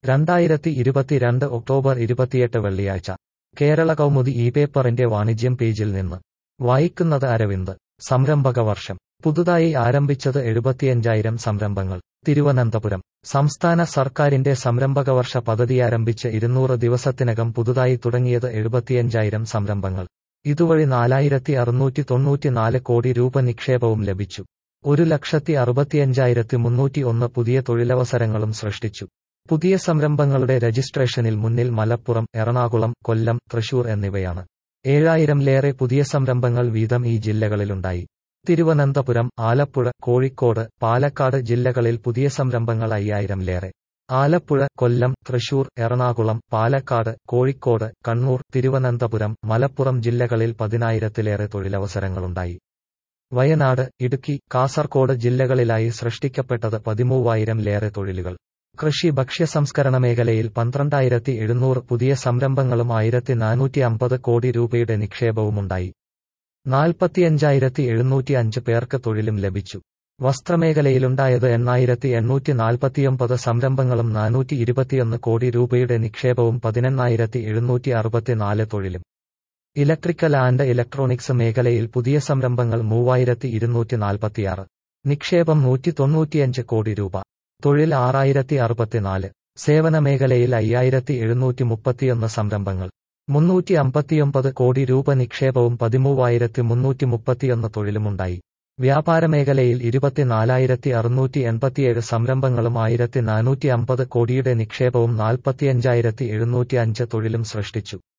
രണ്ടായിരത്തി ഇരുപത്തിരണ്ട് ഒക്ടോബർ ഇരുപത്തിയെട്ട് വെള്ളിയാഴ്ച കേരള കൗമുദി ഈ പേപ്പറിന്റെ വാണിജ്യം പേജിൽ നിന്ന് വായിക്കുന്നത് അരവിന്ദ് സംരംഭക വർഷം പുതുതായി ആരംഭിച്ചത് എഴുപത്തിയഞ്ചായിരം സംരംഭങ്ങൾ തിരുവനന്തപുരം സംസ്ഥാന സർക്കാരിന്റെ സംരംഭകവർഷ പദ്ധതിയാരംഭിച്ച് ഇരുന്നൂറ് ദിവസത്തിനകം പുതുതായി തുടങ്ങിയത് എഴുപത്തിയഞ്ചായിരം സംരംഭങ്ങൾ ഇതുവഴി നാലായിരത്തി അറുന്നൂറ്റി തൊണ്ണൂറ്റിനാല് കോടി രൂപ നിക്ഷേപവും ലഭിച്ചു ഒരു ലക്ഷത്തി അറുപത്തിയഞ്ചായിരത്തി മുന്നൂറ്റി ഒന്ന് പുതിയ തൊഴിലവസരങ്ങളും സൃഷ്ടിച്ചു പുതിയ സംരംഭങ്ങളുടെ രജിസ്ട്രേഷനിൽ മുന്നിൽ മലപ്പുറം എറണാകുളം കൊല്ലം തൃശൂർ എന്നിവയാണ് ഏഴായിരംലേറെ പുതിയ സംരംഭങ്ങൾ വീതം ഈ ജില്ലകളിലുണ്ടായി തിരുവനന്തപുരം ആലപ്പുഴ കോഴിക്കോട് പാലക്കാട് ജില്ലകളിൽ പുതിയ സംരംഭങ്ങൾ അയ്യായിരംലേറെ ആലപ്പുഴ കൊല്ലം തൃശൂർ എറണാകുളം പാലക്കാട് കോഴിക്കോട് കണ്ണൂർ തിരുവനന്തപുരം മലപ്പുറം ജില്ലകളിൽ പതിനായിരത്തിലേറെ തൊഴിലവസരങ്ങളുണ്ടായി വയനാട് ഇടുക്കി കാസർകോട് ജില്ലകളിലായി സൃഷ്ടിക്കപ്പെട്ടത് പതിമൂവായിരം ലേറെ തൊഴിലുകൾ കൃഷി ഭക്ഷ്യസംസ്കരണ മേഖലയിൽ പന്ത്രണ്ടായിരത്തി എഴുന്നൂറ് പുതിയ സംരംഭങ്ങളും ആയിരത്തി നാനൂറ്റി അമ്പത് കോടി രൂപയുടെ നിക്ഷേപവുമുണ്ടായി നാൽപ്പത്തിയഞ്ചായിരത്തി എഴുന്നൂറ്റി അഞ്ച് പേർക്ക് തൊഴിലും ലഭിച്ചു വസ്ത്രമേഖലയിലുണ്ടായത് എണ്ണായിരത്തി എണ്ണൂറ്റി നാൽപ്പത്തിയൊമ്പത് സംരംഭങ്ങളും നാനൂറ്റി ഇരുപത്തിയൊന്ന് കോടി രൂപയുടെ നിക്ഷേപവും പതിനെണ്ണായിരത്തി എഴുന്നൂറ്റി അറുപത്തിനാല് തൊഴിലും ഇലക്ട്രിക്കൽ ആൻഡ് ഇലക്ട്രോണിക്സ് മേഖലയിൽ പുതിയ സംരംഭങ്ങൾ മൂവായിരത്തി ഇരുന്നൂറ്റി നാൽപ്പത്തിയാറ് നിക്ഷേപം നൂറ്റി തൊണ്ണൂറ്റിയഞ്ച് കോടി രൂപ തൊഴിൽ ആറായിരത്തി അറുപത്തിനാല് സേവന മേഖലയിൽ അയ്യായിരത്തി എഴുന്നൂറ്റി മുപ്പത്തിയൊന്ന് സംരംഭങ്ങൾ മുന്നൂറ്റി അമ്പത്തിയൊമ്പത് കോടി രൂപ നിക്ഷേപവും പതിമൂവായിരത്തി മുന്നൂറ്റി മുപ്പത്തിയൊന്ന് തൊഴിലുമുണ്ടായി വ്യാപാര മേഖലയിൽ ഇരുപത്തിനാലായിരത്തി അറുന്നൂറ്റി എൺപത്തിയേഴ് സംരംഭങ്ങളും ആയിരത്തി നാനൂറ്റി അമ്പത് കോടിയുടെ നിക്ഷേപവും നാൽപ്പത്തിയഞ്ചായിരത്തി എഴുന്നൂറ്റി അഞ്ച് തൊഴിലും സൃഷ്ടിച്ചു